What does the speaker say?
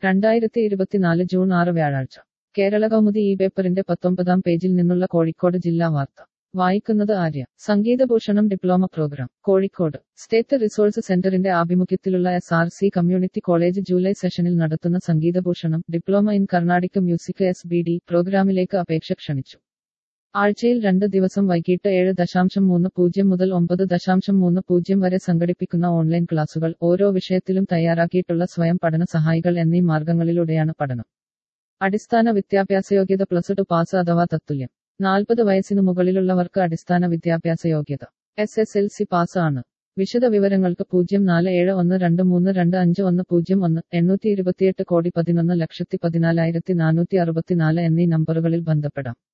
രണ്ടായിരത്തി ഇരുപത്തിനാല് ജൂൺ ആറ് വ്യാഴാഴ്ച കേരള കൗമുദി ഈ പേപ്പറിന്റെ പത്തൊമ്പതാം പേജിൽ നിന്നുള്ള കോഴിക്കോട് ജില്ലാ വാർത്ത വായിക്കുന്നത് Arya Sangeethabhushanam diploma program Kozhikode state resource സെന്ററിന്റെ ആഭിമുഖ്യത്തിലുള്ള S R C community college July സെഷനിൽ നടത്തുന്ന Sangeethabhushanam diploma in Carnatic music S B D പ്രോഗ്രാമിലേക്ക് അപേക്ഷ ക്ഷണിച്ചു ആഴ്ചയിൽ രണ്ട് ദിവസം വൈകിട്ട് ഏഴ് ദശാംശം മൂന്ന് പൂജ്യം മുതൽ ഒമ്പത് ദശാംശം മൂന്ന് പൂജ്യം വരെ സംഘടിപ്പിക്കുന്ന ഓൺലൈൻ ക്ലാസുകൾ ഓരോ വിഷയത്തിലും തയ്യാറാക്കിയിട്ടുള്ള സ്വയം പഠന സഹായികൾ എന്നീ മാർഗങ്ങളിലൂടെയാണ് പഠനം അടിസ്ഥാന വിദ്യാഭ്യാസ യോഗ്യത പ്ലസ് ടു പാസ് അഥവാ തത്തുല്യം നാൽപ്പത് വയസ്സിനു മുകളിലുള്ളവർക്ക് അടിസ്ഥാന വിദ്യാഭ്യാസ യോഗ്യത S S L C pass ആണ് വിശദ വിവരങ്ങൾക്ക് പൂജ്യം നാല് ഏഴ് ഒന്ന് രണ്ട് മൂന്ന് രണ്ട് അഞ്ച് ഒന്ന് പൂജ്യം ഒന്ന് എണ്ണൂറ്റി ഇരുപത്തിയെട്ട് കോടി പതിനൊന്ന് ലക്ഷത്തി പതിനാലായിരത്തി നാനൂറ്റി അറുപത്തിനാല് എന്നീ നമ്പറുകളിൽ ബന്ധപ്പെടാം